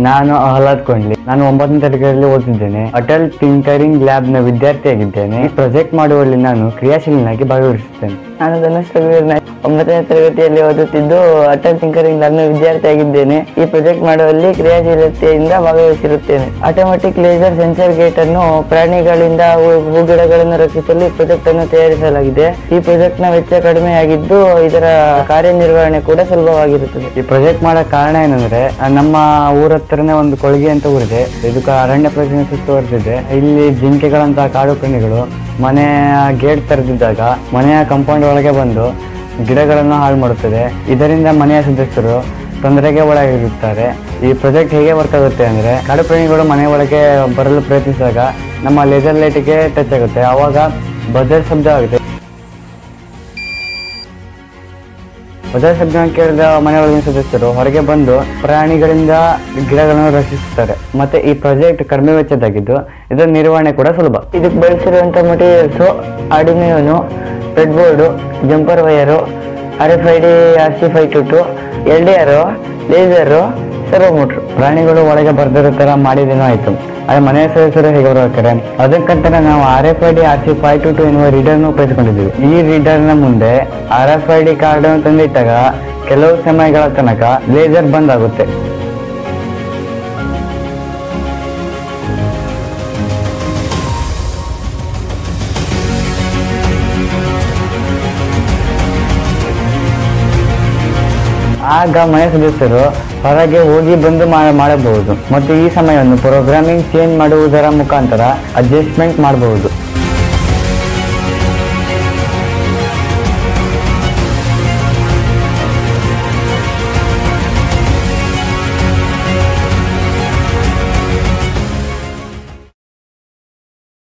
ನಾನು ಆಹ್ಲಾದ್ ಕೊಂಡ್ಲಿ ನಾನು ಒಂಬತ್ತನೇ ತರಗತಿಯಲ್ಲಿ ಓದಿದ್ದೇನೆ ಅಟಲ್ ಟಿಂಕರಿಂಗ್ ಲ್ಯಾಬ್ ನ ವಿದ್ಯಾರ್ಥಿಯಾಗಿದ್ದೇನೆ ಈ ಪ್ರಾಜೆಕ್ಟ್ ಮಾಡುವಲ್ಲಿ ನಾನು ಕ್ರಿಯಾಶೀಲನಾಗಿ ಭಾಗವಹಿಸುತ್ತೇನೆ ನಾನು ಧನುಷ್ ರಘುವೀರ್ ನಾಯ್ಕ್ ಒಂಬತ್ತನೇ ತರಗತಿಯಲ್ಲಿ ಓದುತ್ತಿದ್ದು ಅಟಲ್ ಟಿಂಕರಿಂಗ್ ಲ್ಯಾಬ್ನ ವಿದ್ಯಾರ್ಥಿಯಾಗಿದ್ದೇನೆ ಈ ಪ್ರಾಜೆಕ್ಟ್ ಮಾಡುವಲ್ಲಿ ಕ್ರಿಯಾಶೀಲತೆಯಿಂದ ಭಾಗವಹಿಸಿರುತ್ತೇನೆ ಆಟೋಮೆಟಿಕ್ ಲೇಸರ್ ಸೆನ್ಸರ್ ಗೇಟ್ ಅನ್ನು ಪ್ರಾಣಿಗಳಿಂದ ಹೂ- ಹೂಗಿಡಗಳನ್ನು ರಕ್ಷಿಸಲು ಈ ಪ್ರಾಜೆಕ್ಟ್ ಅನ್ನು ತಯಾರಿಸಲಾಗಿದೆ ಈ ಪ್ರಾಜೆಕ್ಟ್ ನ ವೆಚ್ಚ ಕಡಿಮೆಯಾಗಿದ್ದು ಇದರ ಕಾರ್ಯನಿರ್ವಹಣೆ ಕೂಡ ಸುಲಭವಾಗಿರುತ್ತದೆ ಈ ಪ್ರಾಜೆಕ್ಟ್ ಮಾಡೋ ಕಾರಣ ಏನಂದ್ರೆ ಆ, ನಮ್ಮ ಊರ ಹತ್ರನೇ ಒಂದು ಕೊಳಗೆ ಅಂತ ಊರಿದೆ ಇದಕ್ಕೆ ಅರಣ್ಯ ಪ್ರದೇಶ ಸುತ್ತುವರೆದಿದೆ ಇಲ್ಲಿ ಜಿಂಕೆಗಳಂತಹ ಕಾಡು ಪ್ರಾಣಿಗಳು ಮನೆಯ ಗೇಟ್ ತೆರೆದಿದ್ದಾಗ ಮನೆಯ ಕಾಂಪೌಂಡ್ ಒಳಗೆ ಬಂದು ಗಿಡಗಳನ್ನು ಹಾಳು ಮಾಡುತ್ತದೆ ಇದರಿಂದ ಮನೆಯ ಸದಸ್ಯರು ತೊಂದರೆಗೆ ಒಳಗಿರುತ್ತಾರೆ ಈ ಪ್ರಾಜೆಕ್ಟ್ ಹೇಗೆ ವರ್ಕ್ ಆಗುತ್ತೆ ಅಂದ್ರೆ ಕಾಡು ಪ್ರಾಣಿಗಳು ಮನೆ ಒಳಗೆ ಬರಲು ಪ್ರಯತ್ನಿಸಿದಾಗ ನಮ್ಮ ಲೇಸರ್ ಲೈಟ್ಗೆ ಟಚ್ ಆಗುತ್ತೆ ಆವಾಗ ಬಜರ್ ಶಬ್ದ ಆಗುತ್ತೆ ಮೊದಲ ಶಬ್ದ ಕೇಳಿದ ಮನೆಯೊಳಗಿನ ಸದಸ್ಯರು ಹೊರಗೆ ಬಂದು ಪ್ರಾಣಿಗಳಿಂದ ಗಿಡಗಳನ್ನು ರಕ್ಷಿಸುತ್ತಾರೆ ಮತ್ತೆ ಈ ಪ್ರಾಜೆಕ್ಟ್ ಕಡಿಮೆ ವೆಚ್ಚದಾಗಿದ್ದು ಇದರ ನಿರ್ವಹಣೆ ಕೂಡ ಸುಲಭ ಇದಕ್ಕೆ ಬಳಸಿರುವಂತ ಮಟೀರಿಯಲ್ಸು ಆರ್ಡಿನಿಯೋನು bread board jumper wire R F I D R C five two two L D R laser servo motor ಪ್ರಾಣಿಗಳು ಒಳಗೆ ಬರ್ದಿರೋ ತರ ಮಾಡಿದೇನೋ ಆಯ್ತು ಆದ್ರೆ ಮನೆಯ ಸದಸ್ಯರು ಹೇಗೆ ಬರ್ಬೇಕಾರೆ ಅದಕ್ಕಂತಾನೆ ನಾವು R F I D R C five two two ಎನ್ನುವ ರೀಡರ್ನ ಉಪಯೋಗಿಸ್ಕೊಂಡಿದ್ದೀವಿ ಈ ರೀಡರ್ನ ಮುಂದೆ R F I D card ತಂದಿಟ್ಟಾಗ ಕೆಲವು ಸಮಯಗಳ ತನಕ ಲೇಸರ್ ಬಂದ್ ಆಗುತ್ತೆ ಆಗ ಮನೆ ಸದಸ್ಯರು ಹೊರಗೆ ಹೋಗಿ ಬಂದು ಮಾ- ಮಾಡಬಹುದು ಮತ್ತು ಈ ಸಮಯವನ್ನು ಪ್ರೋಗ್ರಾಮಿಂಗ್ ಚೇಂಜ್ ಮಾಡುವುದರ ಮುಖಾಂತರ ಅಡ್ಜಸ್ಟ್ಮೆಂಟ್ ಮಾಡಬಹುದು